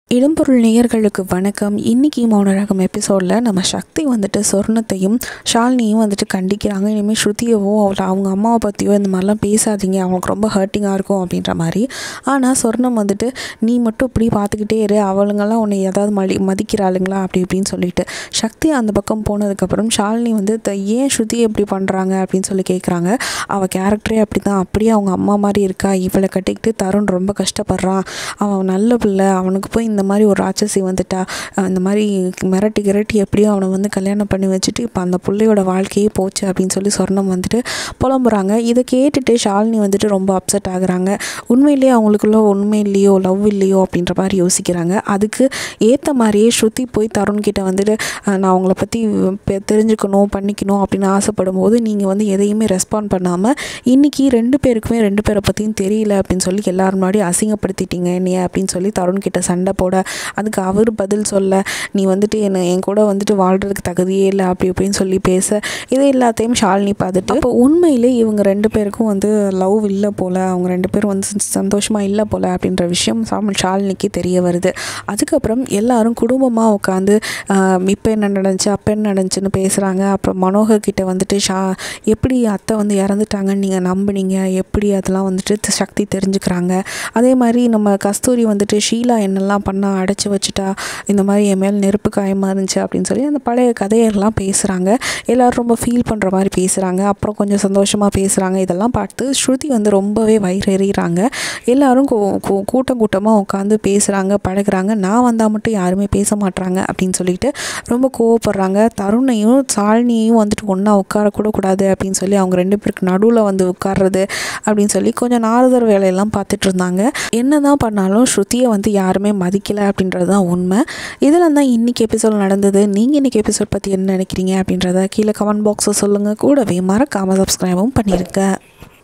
இடம்பொருள் நேயர்களுக்கு வணக்கம் இன்னைக்கு மௌனராகம் எபிசோடில் நம்ம சக்தி வந்துட்டு சொர்ணத்தையும் ஷாலினியும் வந்துட்டு கண்டிக்கிறாங்க இனிமேல் ஸ்ருதியவோ அவளை அவங்க அம்மாவை பற்றியோ இந்த மாதிரிலாம் பேசாதீங்க அவங்களுக்கு ரொம்ப ஹர்ட்டிங்காக இருக்கும் அப்படின்ற மாதிரி ஆனால் சொர்ணம் வந்துட்டு நீ மட்டும் இப்படி பார்த்துக்கிட்டே இரு அவளுங்கெல்லாம் உன்னை ஏதாவது மதி மதிக்கிறாளுங்களா அப்படி இப்படின்னு சொல்லிட்டு சக்தி அந்த பக்கம் போனதுக்கப்புறம் ஷாலினி வந்து த- ஏன் ஸ்ருதி எப்படி பண்ணுறாங்க அப்படின்னு சொல்லி கேட்குறாங்க அவள் கேரக்டரே அப்படி தான் அப்படியே அவங்க அம்மா மாதிரி இருக்கா இவளை கட்டிக்கிட்டு தருண் ரொம்ப கஷ்டப்படுறான் அவன் நல்ல பிள்ளை அவனுக்கு போய் இந்த மாதிரி ஒரு ராட்சசி வந்துட்டா அஹ் இந்த மாதிரி மிரட்டி கிரட்டி எப்படியோ அவனை வந்து கல்யாணம் பண்ணி வச்சுட்டு இப்போ அந்த பிள்ளையோட வாழ்க்கையே போச்சு அப்படின்னு சொல்லி சொர்ணம் வந்துட்டு புலம்புறாங்க இதை கேட்டுட்டு ஷாலினி வந்துட்டு ரொம்ப அப்செட் ஆகுறாங்க உண்மையிலேயே அவங்களுக்குள்ள உண்மை இல்லையோ லவ் இல்லையோ அப்படின்ற மாதிரி யோசிக்கிறாங்க அதுக்கு ஏற்ற மாதிரியே ஸ்ருதி போய் தருண் கிட்ட வந்துட்டு அஹ் நான் அவங்கள பற்றி தெரிஞ்சுக்கணும் பண்ணிக்கணும் அப்படின்னு ஆசைப்படும் போது நீங்கள் வந்து எதையுமே ரெஸ்பாண்ட் பண்ணாமல் இன்னைக்கு ரெண்டு பேருக்குமே ரெண்டு பேரை பற்றியும் தெரியல அப்படின்னு சொல்லி எல்லாரும் முன்னாடி அசிங்கப்படுத்திட்டீங்க என்னைய அப்படின்னு சொல்லி தருண் கிட்ட சண்டை போட அதுக்கு அவர் பதில் சொல்ல நீ வந்துட்டு என்னை என் கூட வந்துட்டு வாழ்கிறதுக்கு தகுதியே இல்லை அப்படி இப்படின்னு சொல்லி பேச இது எல்லாத்தையும் ஷாலினி பார்த்துட்டு அப்போ உண்மையிலே இவங்க ரெண்டு பேருக்கும் வந்து லவ் இல்லை போல் அவங்க ரெண்டு பேரும் வந்து சந்தோஷமாக இல்லை போல் அப்படின்ற விஷயம் சாமல் ஷாலினிக்கு தெரிய வருது அதுக்கப்புறம் எல்லாரும் குடும்பமாக உட்காந்து இப்போ என்ன நடந்துச்சு அப்போ என்ன நடந்துச்சுன்னு பேசுகிறாங்க அப்புறம் மனோகர் கிட்ட வந்துட்டு ஷா எப்படி அத்தை வந்து இறந்துட்டாங்கன்னு நீங்கள் நம்புனீங்க எப்படி அதெல்லாம் வந்துட்டு த- சக்தி தெரிஞ்சுக்கிறாங்க அதே மாதிரி நம்ம கஸ்தூரி வந்துட்டு ஷீலா என்னெல்லாம் பண்ணா அடைச்சி வச்சுட்டா இந்த மாதிரி என் மேல் நெருப்பு காயமாக இருந்துச்சு அப்படின்னு சொல்லி அந்த பழைய கதையெல்லாம் பேசுகிறாங்க எல்லாரும் ரொம்ப ஃபீல் பண்ணுற மாதிரி பேசுகிறாங்க அப்புறம் கொஞ்சம் சந்தோஷமாக பேசுகிறாங்க இதெல்லாம் பார்த்து ஸ்ருதி வந்து ரொம்பவே வயிறெறிகிறாங்க எல்லாரும் கூ- கூ- கூட்டம் கூட்டமாக உட்காந்து பேசுகிறாங்க பழகுறாங்க நான் வந்தால் மட்டும் யாருமே பேச மாட்றாங்க அப்படின்னு சொல்லிட்டு ரொம்ப கோவப்படுறாங்க தருணையும் சாலினியையும் வந்துட்டு ஒன்றா உட்காரக்கூட கூடாது அப்படின்னு சொல்லி அவங்க ரெண்டு பேருக்கு நடுவில் வந்து உட்கார்றது அப்படின்னு சொல்லி கொஞ்சம் நாரதர் வேலையெல்லாம் பார்த்துட்டு இருந்தாங்க என்ன தான் பண்ணாலும் ஸ்ருதியை வந்து யாருமே மதிக்கலை அப்படின்றது தான் உண்மை இதில் தான் இன்றைக்கி எபிசோட் நடந்தது நீங்கள் இன்றைக்கி எபிசோட் பற்றி என்ன நினைக்கிறீங்க அப்படின்றத கீழே கமெண்ட் பாக்ஸில் சொல்லுங்கள் கூடவே மறக்காமல் சப்ஸ்கிரைபும் பண்ணியிருக்கேன்